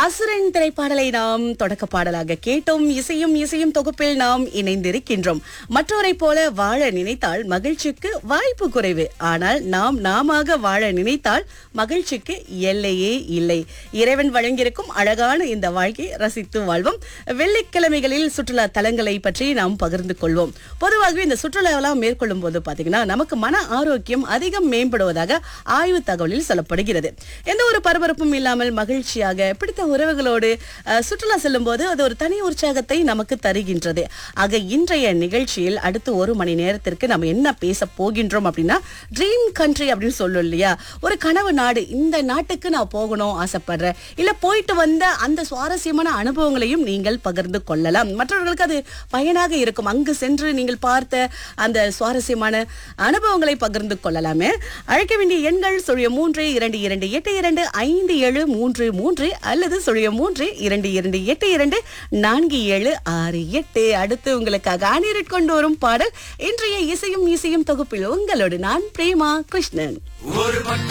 அசுரன் திரைப்பாடலை நாம் தொடக்க பாடலாக கேட்டோம் இசையும் இசையும் தொகுப்பில் நாம் இணைந்திருக்கின்றோம் மற்றவரை போல வாழ நினைத்தால் மகிழ்ச்சிக்கு வாய்ப்பு குறைவு ஆனால் நாம் நாமாக வாழ நினைத்தால் மகிழ்ச்சிக்கு எல்லையே இல்லை இறைவன் வழங்கியிருக்கும் அழகான இந்த வாழ்க்கையை ரசித்து வாழ்வோம் வெள்ளிக்கிழமைகளில் சுற்றுலா தலங்களை பற்றி நாம் பகிர்ந்து கொள்வோம் பொதுவாகவே இந்த சுற்றுலாவெல்லாம் மேற்கொள்ளும் போது பாத்தீங்கன்னா நமக்கு மன ஆரோக்கியம் அதிகம் மேம்படுவதாக ஆய்வு தகவலில் சொல்லப்படுகிறது எந்த ஒரு பரபரப்பும் இல்லாமல் மகிழ்ச்சியாக பிடித்த உறவுகளோடு அஹ், சுற்றுலா செல்லும் போது அது ஒரு தனி உற்சாகத்தை நமக்கு தருகின்றது ஆக இன்றைய நிகழ்ச்சியில் அடுத்து ஒரு மணி நேரத்திற்கு நம்ம என்ன பேச போகின்றோம் அப்படின்னா ட்ரீம் கண்ட்ரி அப்படின்னு சொல்லும் இல்லையா ஒரு கனவு நாடு இந்த நாட்டுக்கு நான் போகணும் ஆசைப்படுறேன் இல்ல போயிட்டு வந்த அந்த சுவாரஸ்யமான அனுபவங்களையும் நீங்கள் பகிர்ந்து கொள்ளலாம் மற்றவர்களுக்கு அது பயனாக இருக்கும் அங்கு சென்று நீங்கள் பார்த்த அந்த சுவாரஸ்யமான அனுபவங்களை பகிர்ந்து கொள்ளலாமே அழைக்க வேண்டிய எண்கள் சுழிய மூன்று இரண்டு இரண்டு எட்டு இரண்டு ஐந்து ஏழு மூன்று மூன்று அல்லது சுழிய மூன்று இரண்டு இரண்டு எட்டு இரண்டு நான்கு ஏழு ஆறு எட்டு அடுத்து உங்களுக்காக அணிரிட் கொண்டு வரும் பாடல் இன்றைய இசையும் இசையும் தொகுப்பில் உங்களோடு நான் பிரேமா கிருஷ்ணன்